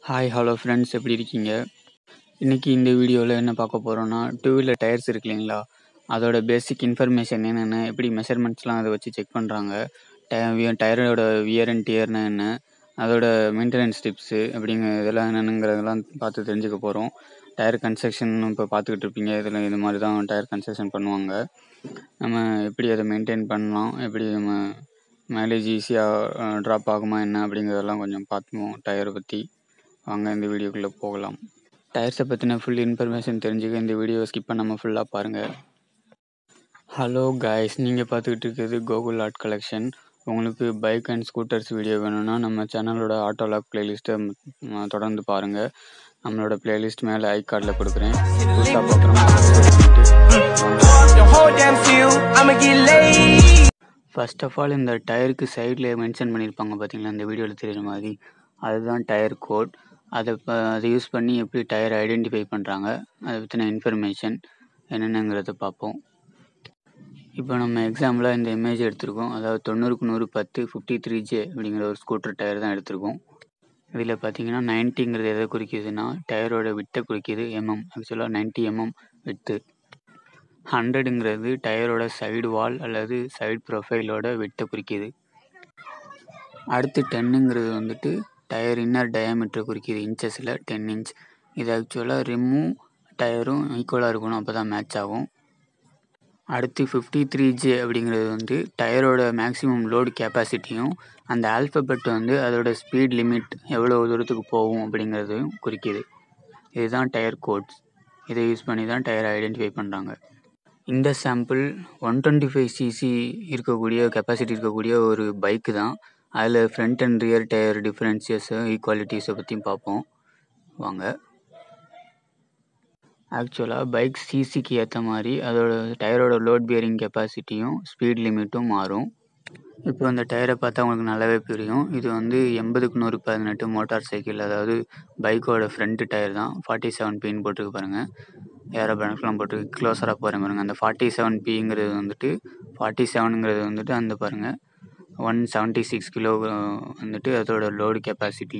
Hi hello friends எப்படி இருக்கீங்க இன்றைக்கி இந்த வீடியோவில் என்ன பார்க்க போகிறோன்னா டூ வீலர் டயர்ஸ் இருக்கு இல்லைங்களா அதோட பேசிக் இன்ஃபர்மேஷன் என்னென்ன எப்படி மெஷர்மெண்ட்ஸ்லாம் அதை வச்சு செக் பண்ணுறாங்க டய டயரோட வியர் அண்ட் டியர்னா என்ன அதோட மெயின்டெனன்ஸ் டிப்ஸு அப்படிங்கிற இதெல்லாம் என்னென்னங்கிறதெல்லாம் பார்த்து தெரிஞ்சுக்க போகிறோம் டயர் கன்ஸ்ட்ரக்ஷன் இப்போ பார்த்துக்கிட்டு இருப்பீங்க இதில் இது மாதிரி தான் டயர் கன்ஸ்ட்ரக்ஷன் பண்ணுவாங்க நம்ம எப்படி அதை மெயின்டைன் பண்ணலாம் எப்படி நம்ம மைலேஜ் ஈஸியாக ட்ராப் ஆகுமா என்ன அப்படிங்கிறதெல்லாம் கொஞ்சம் பார்த்துக்குவோம் டயரை பற்றி வாங்க இந்த வீடியோக்குள்ளே போகலாம் டயர்ஸை பற்றின ஃபுல் இன்ஃபர்மேஷன் தெரிஞ்சுக்க இந்த வீடியோவை ஸ்கிப் பண்ணாமல் ஃபுல்லாக பாருங்கள் ஹலோ காய்ஸ் நீங்கள் பார்த்துக்கிட்டு இருக்கிறது கோகுல் ஆர்ட் கலெக்ஷன் உங்களுக்கு பைக் அண்ட் ஸ்கூட்டர்ஸ் வீடியோ வேணும்னா நம்ம சேனலோட ஆட்டோ லாக் பிளேலிஸ்ட்டை தொடர்ந்து பாருங்கள் நம்மளோட பிளேலிஸ்ட் மேலே ஐ கார்டில் கொடுக்குறேன் புதுசாக The whole damn field, I'ma get laid. First of all இந்த டயருக்கு சைடில் மென்ஷன் பண்ணியிருப்பாங்க பார்த்தீங்களா இந்த வீடியோவில் தெரியுற மாதிரி அதுதான் டயர் கோட் அதை ப- அதை யூஸ் பண்ணி எப்படி டயர் ஐடென்டிஃபை பண்ணுறாங்க அதை பற்றின இன்ஃபர்மேஷன் என்னென்னங்கிறத பார்ப்போம் இப்போ நம்ம எக்ஸாம்பிளாக இந்த இமேஜ் எடுத்திருக்கோம் அதாவது தொண்ணூறுக்கு நூறு பத்து ஃபிஃப்டி த்ரீ ஜே அப்படிங்கிற ஒரு ஸ்கூட்டர் டயர் தான் எடுத்திருக்கோம் இதில் பார்த்தீங்கன்னா நைன்ட்டிங்கிறது எதை குறிக்குதுன்னா டயரோட விட்டை குறிக்குது எம்எம் ஆக்சுவலாக 90 எம்எம் விட்டு ஹண்ட்ரடுங்கிறது டயரோட சைடு வால் அல்லது சைடு ப்ரொஃபைலோட விட்டை குறிக்குது அடுத்து டென்னுங்கிறது வந்துட்டு டயர் இன்னர் டயாமீட்டர் குறிக்குது இன்ச்சஸில் டென் இன்ச் இது ஆக்சுவலாக ரிம்மும் டயரும் ஈக்குவலாக இருக்கணும் அப்போ தான் மேட்ச் ஆகும் அடுத்து ஃபிஃப்டி த்ரீ ஜே அப்படிங்கிறது வந்து டயரோட மேக்ஸிமம் லோடு கெப்பாசிட்டியும் அந்த ஆல்ஃபபெட் வந்து அதோட ஸ்பீட் லிமிட் எவ்வளோ தூரத்துக்கு போகும் அப்படிங்கிறதையும் குறிக்குது இதுதான் டயர் கோட்ஸ் இதை யூஸ் பண்ணி தான் டயரை ஐடென்டிஃபை பண்ணுறாங்க இந்த sample one twenty five C C இருக்கக்கூடிய கெப்பாசிட்டி இருக்கக்கூடிய ஒரு பைக்கு தான் அதில் ஃப்ரண்ட் அண்ட் ரியர் டயர் டிஃப்ரென்சியஸை ஈக்குவாலிட்டிஸை பற்றியும் பார்ப்போம் வாங்க ஆக்சுவலாக பைக் சிசிக்கு ஏற்ற மாதிரி அதோட டயரோட லோட் பியரிங் கெப்பாசிட்டியும் ஸ்பீட் லிமிட்டும் மாறும் இப்போ இந்த டயரை பார்த்தா உங்களுக்கு நல்லாவே புரியும் இது வந்து எண்பதுக்கு நூறு பதினெட்டு மோட்டார் சைக்கிள் அதாவது பைக்கோட ஃப்ரண்ட் டயர் தான் ஃபார்ட்டி செவன் பின்னு போட்டிருக்கு பாருங்கள் ஏரோ பேனக்கெலாம் போட்டு க்ளோஸராக போகிறேன் பாருங்கள் அந்த ஃபார்ட்டி செவன் பிங்கிறது வந்துட்டு ஃபார்ட்டி செவனுங்கிறது வந்துட்டு அந்த பாருங்கள் ஒன் செவன்ட்டி சிக்ஸ் கிலோ வந்துட்டு அதோட லோடு கெப்பாசிட்டி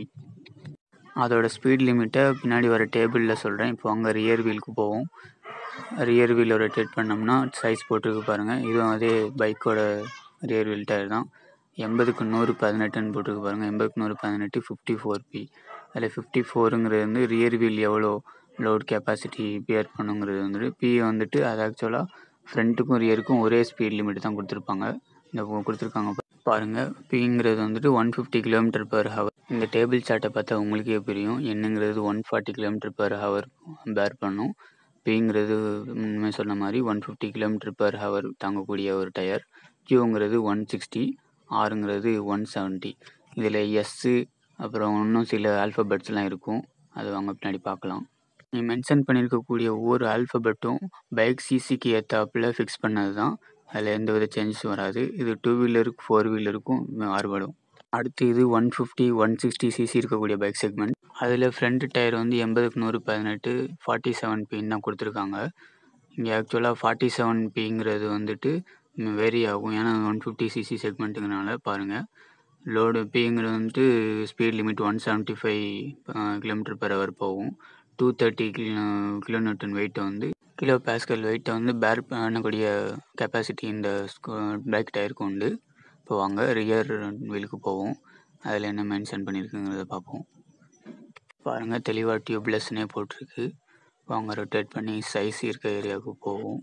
அதோட ஸ்பீட் லிமிட்டை பின்னாடி வர டேபிளில் சொல்கிறேன் இப்போ அங்கே ரியர் வீலுக்கு போவோம் ரியர் வீலை ரொட்டேட் பண்ணோம்னா சைஸ் போட்டிருக்கு பாருங்கள் இதுவும் அதே பைக்கோட ரியர் வீல் டயர் தான் எண்பதுக்கு நூறு பதினெட்டுன்னு போட்டிருக்கு பாருங்கள் எண்பதுக்கு நூறு பதினெட்டு ஃபிஃப்டி ஃபோர் பி அதில் ஃபிஃப்டி ஃபோருங்கிறது வந்து ரியர் வீல் எவ்வளோ லோட் கெப்பாசிட்டி பியர் பண்ணுங்கிறது வந்துட்டு பி வந்துட்டு அது ஆக்சுவலாக ஃப்ரண்ட்டுக்கும் ரியருக்கும் ஒரே ஸ்பீட் லிமிட் தான் கொடுத்துருப்பாங்க இந்த பு- கொடுத்துருக்காங்க பா- பாருங்க பிங்கிறது வந்துட்டு one fifty kilometre per hour இந்த டேபிள் சார்ட்டை பார்த்தா உங்களுக்கே புரியும் என்னங்கிறது one forty kilometre per hour bear பண்ணும் பிங்கிறது முன்னே சொன்ன மாதிரி one fifty kilometre per hour தாங்கக்கூடிய ஒரு டயர் கியூங்கிறது ஒன் சிக்ஸ்டி ஆறுங்கிறது ஒன் செவன்ட்டி இதில் எஸ்ஸு அப்புறம் இன்னும் சில ஆல்ஃபபெட்ஸ்லாம் இருக்கும் அது வாங்க பின்னாடி பார்க்கலாம் நீ மென்ஷன் பண்ணியிருக்கக்கூடிய ஒவ்வொரு ஆல்ஃபபெட்டும் பைக் சிசிக்கு ஏற்றாப்புல ஃபிக்ஸ் பண்ணது தான் அதில் எந்த வித சேஞ்சஸும் வராது இது டூ வீலருக்கு ஃபோர் வீலருக்கும் மாறுபடும் அடுத்து இது one fifty one sixty C C இருக்கக்கூடிய பைக் செக்மெண்ட் அதில் ஃப்ரண்ட் டயர் வந்து எண்பதுக்கு நூறு பதினெட்டு ஃபார்ட்டி செவன் பின் தான் கொடுத்துருக்காங்க இங்கே ஆக்சுவலாக ஃபார்ட்டி செவன் பிங்கிறது வந்துட்டு வேரி ஆகும் ஏன்னா ஒன் ஃபிஃப்டி சிசி செக்மெண்ட்டுங்கிறனால பாருங்கள் லோடு பிங்கிறது வந்துட்டு speed limit one seventy five kilometre per hour போகும் டூ தேர்ட்டி கிலோ கிலோமீட்டர் வெயிட்டை வந்து கிலோ பேஸ்கல் வெயிட்டை வந்து பேர் பண்ணக்கூடிய கெப்பாசிட்டி இந்த பைக் டயருக்கு உண்டு இப்போ வாங்க ரியர் வீலுக்கு போவோம் அதில் என்ன மென்ஷன் பண்ணியிருக்குங்கிறத பார்ப்போம் பாருங்கள் தெளிவாக டியூப்லெஸ்னே போட்டிருக்கு வாங்க ரொட்டேட் பண்ணி சைஸ் இருக்க ஏரியாவுக்கு போவோம்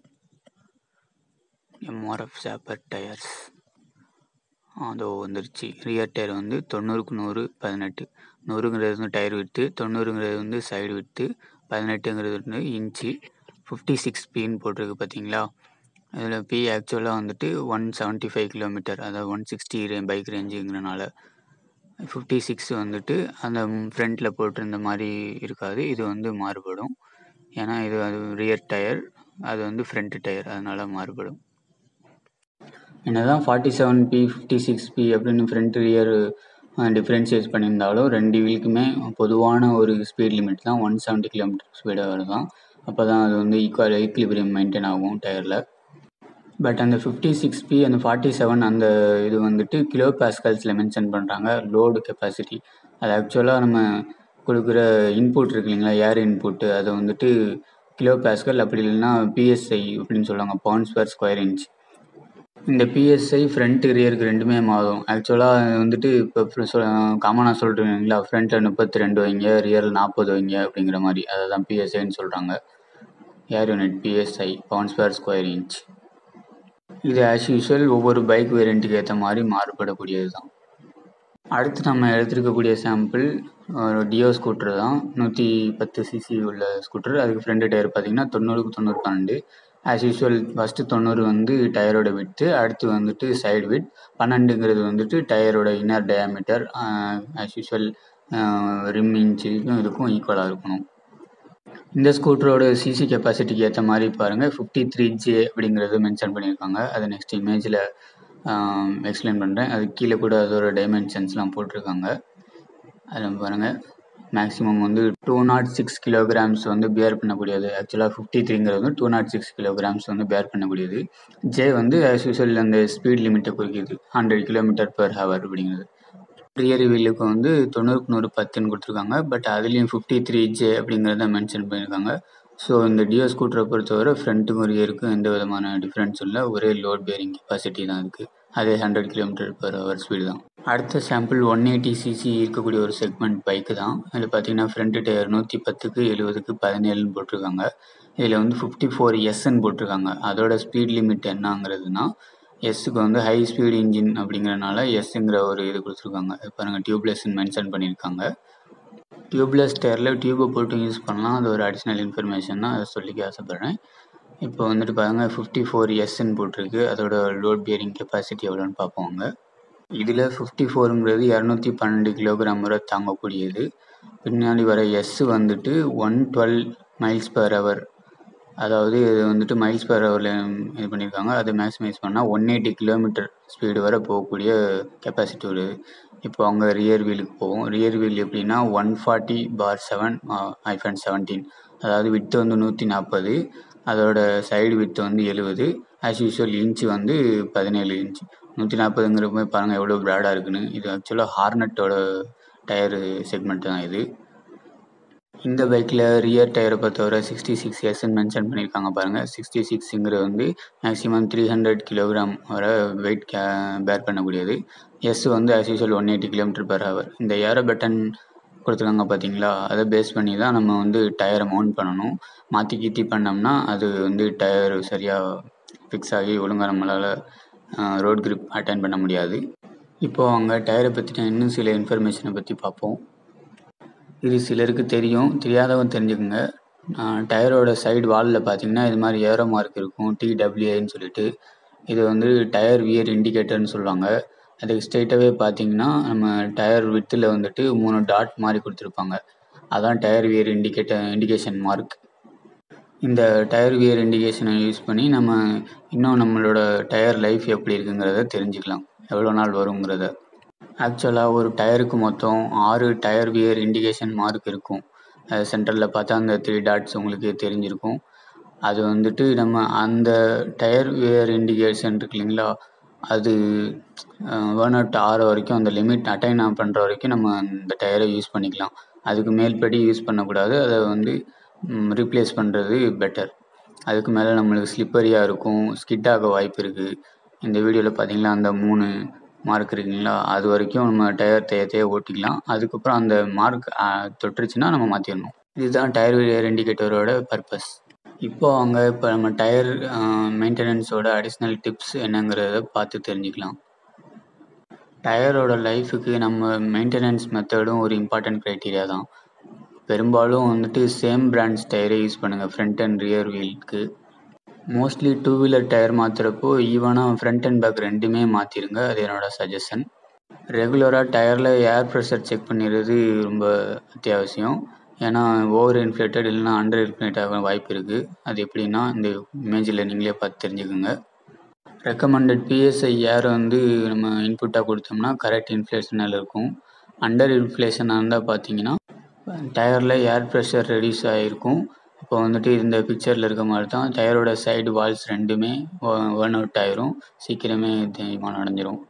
எம்ஆர்எஃப் சாப்பர் டயர்ஸ் அதோ வந்துருச்சு ரியர் டயர் வந்து தொண்ணூறுக்கு நூறு பதினெட்டு நூறுங்கிறது வந்து டயர் விட்டு தொண்ணூறுங்கிறது வந்து சைடு விட்டு பதினெட்டுங்கிறது வந்து இன்ச்சு ஃபிஃப்டி சிக்ஸ் பின்னு போட்டிருக்கு பார்த்தீங்களா அதில் பி ஆக்சுவலாக வந்துட்டு ஒன் செவன்ட்டி ஃபைவ் கிலோமீட்டர் அதாவது ஒன் சிக்ஸ்டி பைக் ரேஞ்சுங்கிறனால ஃபிஃப்டி சிக்ஸ் வந்துட்டு அந்த ஃப்ரண்ட்டில் போட்டிருந்த மாதிரி இருக்காது இது வந்து மாறுபடும் ஏன்னா இது அது ரியர் டயர் அது வந்து ஃப்ரண்ட் டயர் அதனால மாறுபடும் என்னதான் forty seven P fifty six P அப்படின்னு ஃப்ரண்ட் ரியர் டிஃப்ரென்ஷியேட் பண்ணியிருந்தாலும் ரெண்டு வீலுக்குமே பொதுவான ஒரு ஸ்பீட் லிமிட் தான் ஒன் செவன்ட்டி கிலோமீட்டர் ஸ்பீடு தான் அப்போ தான் அது வந்து ஈக்குவல் ஈக்குலிபிரியம் மெயின்டைன் ஆகும் டயரில் பட் அந்த ஃபிஃப்டி சிக்ஸ் பி அந்த ஃபார்ட்டி செவன் அந்த இது வந்துட்டு கிலோ பாஸ்கல்ஸில் மென்ஷன் பண்ணுறாங்க லோடு கெப்பாசிட்டி அது ஆக்சுவலாக நம்ம கொடுக்குற இன்புட் இருக்கு இல்லைங்களா ஏர் இன்புட்டு அதை வந்துட்டு கிலோ பாஸ்கல் அப்படி இல்லைன்னா பிஎஸ்ஐ அப்படின்னு சொல்லுவாங்க பவுண்ட்ஸ் per ஸ்கொயர் இன்ச் இந்த பிஎஸ்ஐ ஃப்ரண்ட் ரியருக்கு ரெண்டுமே மாறும் ஆக்சுவலாக வந்துட்டு இப்போ காமனாக சொல்கிறேன் இல்லைங்களா ஃப்ரண்ட்டில் முப்பத்தி ரெண்டு வைங்க ரியரில் நாற்பது வைங்க அப்படிங்கிற மாதிரி அதை தான் பிஎஸ்ஐன்னு சொல்கிறாங்க air unit P S I pounds per square inch இது ஆஸ் யூஷுவல் ஒவ்வொரு பைக் வேரியண்ட்டுக்கு ஏற்ற மாதிரி மாறுபடக்கூடியது தான் அடுத்து நம்ம எடுத்திருக்கக்கூடிய சாம்பிள் டியோ ஸ்கூட்டர் தான் நூற்றி பத்து சிசி உள்ள ஸ்கூட்டர் அதுக்கு ஃப்ரண்ட் டயர் பார்த்தீங்கன்னா தொண்ணூறுக்கு தொண்ணூறு பன்னெண்டு ஆஸ் யூஷுவல் ஃபஸ்ட்டு தொண்ணூறு வந்து டயரோட விட்டு அடுத்து வந்துட்டு சைடு விட் பன்னெண்டுங்கிறது வந்துட்டு டயரோட inner diameter as usual rim இன்ச்சுக்கும் இதுக்கும் ஈக்குவலாக இருக்கணும் இந்த ஸ்கூட்டரோட சிசி கெப்பாசிட்டிக்கு ஏற்ற மாதிரி பாருங்கள் ஃபிஃப்டி த்ரீ ஜே அப்படிங்கிறது மென்ஷன் பண்ணியிருக்காங்க அதை நெக்ஸ்ட் இமேஜில் எக்ஸ்பிளைன் பண்ணுறேன் அது கீழே கூட அதோட டைமென்ஷன்ஸ்லாம் போட்டிருக்காங்க அதில் பாருங்கள் மேக்ஸிமம் வந்து டூ நாட் சிக்ஸ் கிலோகிராம்ஸ் வந்து பேர் பண்ணக்கூடியது ஆக்சுவலாக ஃபிஃப்டி த்ரீங்கிறது வந்து டூ நாட் சிக்ஸ் கிலோகிராம்ஸ் வந்து பேர் பண்ணக்கூடியது ஜே வந்து ஆஸ் யூஸ்வல் அந்த ஸ்பீட் லிமிட்டை குறிக்குது ஹண்ட்ரட் கிலோமீட்டர் per ஹவர் அப்படிங்கிறது ரியர் வீலுக்கு வந்து தொண்ணூறுக்கு நூறு பத்துன்னு கொடுத்துருக்காங்க பட் அதுலேயும் ஃபிஃப்டி த்ரீ ஜே அப்படிங்கிறத மென்ஷன் பண்ணியிருக்காங்க ஸோ இந்த டியோ ஸ்கூட்டரை பொறுத்தவரை ஃப்ரண்ட்டுக்கும் ரியருக்கும் எந்த விதமான டிஃப்ரென்ஸ் இல்லை ஒரே லோட் பேரிங் கெப்பாசிட்டி தான் இருக்குது அதே hundred kilometre per hour speed தான் அடுத்த சாம்பிள் ஒன் எயிட்டி சிசி இருக்கக்கூடிய ஒரு செக்மெண்ட் பைக்கு தான் இதில் பார்த்தீங்கன்னா ஃப்ரண்ட் டயர் நூற்றி பத்துக்கு எழுபதுக்கு பதினேழுன்னு போட்டிருக்காங்க இதில் வந்து ஃபிஃப்டி ஃபோர் எஸ்ன்னு போட்டிருக்காங்க அதோட ஸ்பீட் லிமிட் என்னங்கிறதுனா எஸ்ஸுக்கு வந்து ஹை ஸ்பீட் இன்ஜின் அப்படிங்கிறனால எஸ்ஸுங்கிற ஒரு இது கொடுத்துருக்காங்க இது பாருங்கள் டியூப்லெஸ்ன்னு மென்ஷன் பண்ணியிருக்காங்க டியூப்லெஸ் டயரில் டியூப்பை போட்டு யூஸ் பண்ணலாம் அது ஒரு அடிஷ்னல் இன்ஃபர்மேஷன் தான் அதை சொல்லிக்க ஆசைப்பட்றேன் இப்போ வந்துட்டு பாருங்கள் ஃபிஃப்டி ஃபோர் எஸ்ன்னு போட்டிருக்கு அதோட லோட் பியரிங் கெப்பாசிட்டி எவ்வளோன்னு பார்ப்போங்க இதில் ஃபிஃப்டி ஃபோருங்கிறது இரநூத்தி பன்னெண்டு கிலோகிராம் வரை தாங்கக்கூடியது பின்னாடி வர எஸ் வந்துட்டு one twelve miles per hour அதாவது இது வந்துட்டு மைல்ஸ் per ஹவரில் இது பண்ணியிருக்காங்க அதை மேக்ஸிமைஸ் பண்ணால் ஒன் எயிட்டி கிலோமீட்டர் ஸ்பீடு வரை போகக்கூடிய கெப்பாசிட்டி வருது இப்போ அவங்க ரியர் வீலுக்கு போவோம் ரியர் வீல் எப்படின்னா ஒன் ஃபார்ட்டி பார் செவன் ஐஃபன் செவன்டீன் அதாவது விட்டு வந்து நூற்றி நாற்பது அதோட சைடு வித்து வந்து எழுபது ஆஸ் யூஷுவல் இன்ச்சு வந்து பதினேழு இன்ச் நூற்றி நாற்பதுங்கிறப்ப பாருங்கள் எவ்வளோ ப்ராடாக இருக்குன்னு இது ஆக்சுவலாக ஹார்னட்டோட டயரு செக்மெண்ட் தான் இது இந்த பைக்கில் ரியர் டயரை பொறுத்தவரை சிக்ஸ்டி சிக்ஸ் எஸ்ன்னு மென்ஷன் பண்ணியிருக்காங்க பாருங்கள் சிக்ஸ்டி சிக்ஸுங்கிறது வந்து மேக்ஸிமம் த்ரீ ஹண்ட்ரட் கிலோகிராம் வரை வெயிட் கே பேர் பண்ணக்கூடியது எஸ் வந்து as usual one eighty kilometre per hour இந்த ஏரோ பட்டன் கொடுத்துருக்காங்க பார்த்தீங்களா அதை பேஸ் பண்ணி தான் நம்ம வந்து டயரை மவுண்ட் பண்ணணும் மாற்றி கீத்தி பண்ணோம்னா அது வந்து டயர் சரியாக ஃபிக்ஸ் ஆகி ஒழுங்காக நம்மளால் ரோட் grip அட்டைன் பண்ண முடியாது இப்போது அங்கே டயரை பற்றின இன்னும் சில இன்ஃபர்மேஷனை பற்றி பார்ப்போம் இது சிலருக்கு தெரியும் தெரியாதவங்க தெரிஞ்சுக்கோங்க டயரோட சைடு வாலில் பார்த்தீங்கன்னா இது மாதிரி ஏரோ மார்க் இருக்கும் டிடபிள்யூஐன்னு சொல்லிட்டு இது வந்து டயர் வியர் இண்டிகேட்டர்னு சொல்லுவாங்க அதுக்கு ஸ்ட்ரெயிட்டாகவே பார்த்தீங்கன்னா நம்ம டயர் வித்தில் வந்துட்டு மூணு டாட் மாதிரி கொடுத்துருப்பாங்க அதான் tyre wear indicator indication mark இந்த டயர் வியர் இண்டிகேஷனை யூஸ் பண்ணி நம்ம இன்னும் நம்மளோட டயர் லைஃப் எப்படி இருக்குங்கிறத தெரிஞ்சுக்கலாம் எவ்வளோ நாள் வருங்கிறத ஆக்சுவலாக ஒரு டயருக்கு மொத்தம் ஆறு டயர் வியர் இண்டிகேஷன் மார்க் இருக்கும் சென்டரில் பார்த்தா அந்த த்ரீ டாட்ஸ் உங்களுக்கு தெரிஞ்சிருக்கும் அது வந்துட்டு நம்ம அந்த டயர் வியர் இண்டிகேஷன் இருக்கு இல்லைங்களா அது வேர்ன் அவுட் ஆகிற வரைக்கும் அந்த லிமிட் அட்டைன் பண்ணுற வரைக்கும் நம்ம அந்த டயரை யூஸ் பண்ணிக்கலாம் அதுக்கு மேல்படி யூஸ் பண்ணக்கூடாது அதை வந்து ரீப்ளேஸ் பண்ணுறது பெட்டர் அதுக்கு மேலே நம்மளுக்கு ஸ்லிப்பரியாக இருக்கும் ஸ்கிட் ஆக வாய்ப்பு இருக்குது இந்த வீடியோவில் பார்த்தீங்கன்னா அந்த மூணு மார்க் இருக்குங்களா அது வரைக்கும் நம்ம டயர் தேய தேய ஓட்டிக்கலாம் அதுக்கப்புறம் அந்த மார்க் தொட்டுருச்சுன்னா நம்ம மாற்றிடணும் இதுதான் டயர் வியர் இண்டிகேட்டரோட பர்பஸ் இப்போ அவங்க இப்போ நம்ம டயர் மெயின்டெனன்ஸோட அடிஷ்னல் டிப்ஸ் என்னங்கிறத பார்த்து தெரிஞ்சுக்கலாம் டயரோட லைஃபுக்கு நம்ம மெயின்டெனன்ஸ் மெத்தடும் ஒரு இம்பார்ட்டன்ட் க்ரைட்டீரியா தான் பெரும்பாலும் வந்துட்டு சேம் பிராண்ட்ஸ் டயரே யூஸ் பண்ணுங்கள் ஃப்ரண்ட் அண்ட் ரியர் வீலுக்கு மோஸ்ட்லி டூ வீலர் டயர் மாற்றுறப்போ ஈவனாக ஃப்ரண்ட் அண்ட் பேக் ரெண்டுமே மாற்றிருங்க அது என்னோடய சஜஷன் ரெகுலராக டயரில் ஏர் ப்ரெஷர் செக் பண்ணிடுறது ரொம்ப அத்தியாவசியம் ஏன்னா ஓவர் இன்ஃப்ளேட்டட் இல்லைனா அண்டர் இன்ஃப்ளேட் ஆக வாய்ப்பு இருக்குது அது எப்படின்னா இந்த இமேஜில் நீங்களே பார்த்து தெரிஞ்சுக்கோங்க ரெக்கமெண்டட் பிஎஸ்ஐ ஏர் வந்து நம்ம இன்புட்டாக கொடுத்தோம்னா கரெக்ட் இன்ஃப்ளேஷனில் இருக்கும் அண்டர் இன்ஃப்ளேஷனாக இருந்தால் பார்த்தீங்கன்னா டயரில் ஏர் ப்ரெஷர் ரெடியூஸ் ஆகிருக்கும் இப்போ வந்துட்டு இந்த பிக்சரில் இருக்க மாதிரி தான் டயரோட சைடு வால்ஸ் ரெண்டுமே வேர்ன் அவுட் ஆயிரும் சீக்கிரமே தேய்மானம் அடைஞ்சிரும்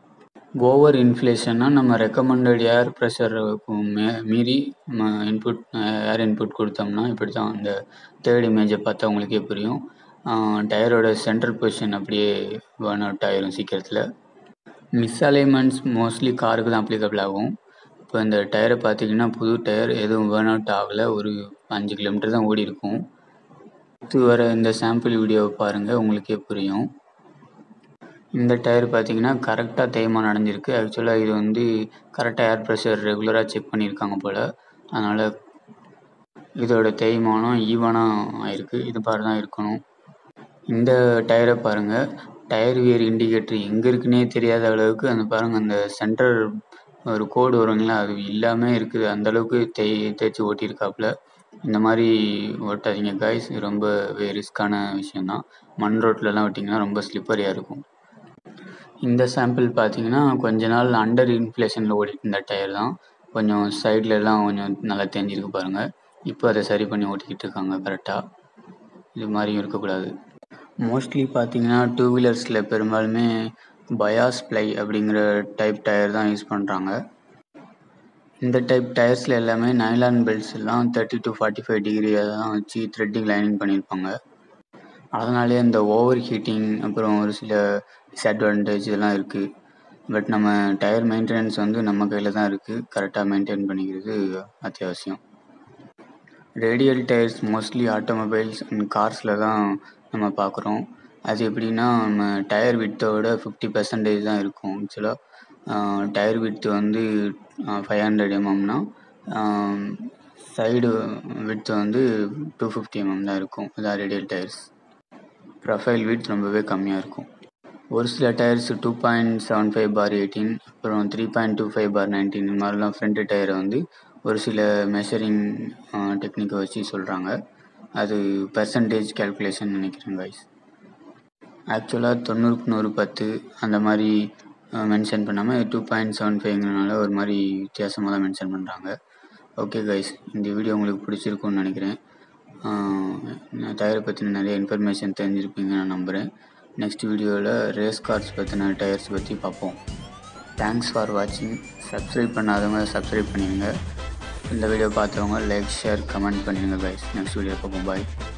ஓவர் இன்ஃப்ளேஷன்னா நம்ம ரெக்கமெண்டட் ஏர் ப்ரெஷர் மே மீறி நம்ம இன்புட் ஏர் இன்புட் கொடுத்தோம்னா இப்படி தான் அந்த தேர்ட் இமேஜை பார்த்தா உங்களுக்கே புரியும் டயரோட சென்ட்ரல் பொசிஷன் அப்படியே பேர்ன் அவுட் ஆயிரும் சீக்கிரத்தில் மிஸ்அலைன்மெண்ட்ஸ் மோஸ்ட்லி காருக்கு தான் அப்ளிகபிள் ஆகும் இப்போ இந்த டயரை பார்த்தீங்கன்னா புது டயர் எதுவும் பேர்ன் அவுட் ஆகலை ஒரு அஞ்சு கிலோமீட்டர் தான் ஓடி இருக்கும் அடுத்து வர இந்த சாம்பிள் வீடியோவை பாருங்கள் உங்களுக்கே புரியும் இந்த டயர் பார்த்தீங்கன்னா கரெக்டாக தேய்மானம் அடைஞ்சிருக்கு ஆக்சுவலாக இது வந்து கரெக்டாக ஏர் ப்ரெஷர் ரெகுலராக செக் பண்ணியிருக்காங்க போல் அதனால் இதோட தேய்மானம் ஈவனாக ஆயிருக்கு இது மாதிரி தான் இருக்கணும் இந்த டயரை பாருங்கள் டயர் வியர் இண்டிகேட்டர் எங்கே இருக்குன்னே தெரியாத அளவுக்கு அந்த பாருங்கள் அந்த சென்டர் ஒரு கோடு வருங்களா அது இல்லாமல் இருக்குது அந்த அளவுக்கு தேய் தேய்ச்சி ஓட்டியிருக்காப்புல இந்த மாதிரி ஓட்டாதீங்க காய்ஸ் ரொம்ப ரிஸ்க்கான விஷயந்தான் மண் ரோட்லலாம் ஓட்டிங்கன்னா ரொம்ப ஸ்லிப்பரியாக இருக்கும் இந்த சாம்பிள் பார்த்தீங்கன்னா கொஞ்ச நாள் அண்டர் இன்ஃப்ளேஷனில் ஓடிட்டு இருந்த டயர் தான் கொஞ்சம் சைட்லலாம் கொஞ்சம் நல்லா தேஞ்சிருக்கு பாருங்கள் இப்போ அதை சரி பண்ணி ஓட்டிக்கிட்டு இருக்காங்க கரெக்டாக இது மாதிரியும் இருக்கக்கூடாது மோஸ்ட்லி பார்த்தீங்கன்னா டூ வீலர்ஸில் பெரும்பாலுமே பயாஸ் ப்ளை அப்படிங்கிற டைப் டயர் தான் யூஸ் பண்ணுறாங்க இந்த டைப் டயர்ஸில் எல்லாமே நைலான் பெல்ட்ஸ் எல்லாம் thirty to forty five degree தான் வச்சு த்ரெட்டிங் லைனிங் பண்ணியிருப்பாங்க அதனாலே அந்த ஓவர் ஹீட்டிங் அப்புறம் ஒரு சில டிஸ்அட்வான்டேஜ் இதெல்லாம் இருக்குது பட் நம்ம டயர் மெயின்டெனன்ஸ் வந்து நம்ம கையில் தான் இருக்குது கரெக்டாக மெயின்டைன் பண்ணிக்கிறது அத்தியாவசியம் radial tyres mostly automobiles and கார்ஸில் தான் நம்ம பார்க்குறோம் அது எப்படின்னா நம்ம டயர் விட்டோட ஃபிஃப்டி பர்சன்டேஜ் தான் இருக்கும் ஆக்சுவலாக டயர் விட்டு வந்து ஃபைவ் ஹண்ட்ரட் எம்எம்னா சைடு விட்த் வந்து டூ ஃபிஃப்டி எம்எம் தான் இருக்கும் இதான் ரேடியல் டயர்ஸ் ப்ரொஃபைல் விட்த் ரொம்பவே கம்மியாக இருக்கும் ஒரு சில tyres two point seven five bar eighteen அப்புறம் three point two five bar nineteen இந்த மாதிரிலாம் ஃப்ரண்ட் டயரை வந்து ஒரு சில மெஷரிங் டெக்னிக்கை வச்சு சொல்கிறாங்க அது பர்சன்டேஜ் கேல்குலேஷன் நினைக்கிறேன் கைஸ் ஆக்சுவலாக தொண்ணூறுக்கு நூறு பத்து அந்த மாதிரி மென்ஷன் பண்ணாமல் டூ பாயிண்ட் செவன் ஃபைவ்ங்கிறனால ஒரு மாதிரி வித்தியாசமாக தான் மென்ஷன் பண்ணுறாங்க ஓகே கைஸ் இந்த வீடியோ உங்களுக்கு பிடிச்சிருக்குன்னு நினைக்கிறேன் டயரை பற்றின நிறைய இன்ஃபர்மேஷன் தெரிஞ்சிருப்பீங்கன்னு நான் நம்புகிறேன் நெக்ஸ்ட் வீடியோவில் ரேஸ் கார்ஸ் பற்றின டயர்ஸ் பற்றி பார்ப்போம் தேங்க்ஸ் ஃபார் வாட்சிங் சப்ஸ்கிரைப் பண்ணாதவங்க சப்ஸ்கிரைப் பண்ணிடுங்க இந்த வீடியோ பார்த்தவங்க லைக் ஷேர் கமெண்ட் பண்ணிடுங்க கைஸ் நெக்ஸ்ட் வீடியோ பார்ப்போம் பாய்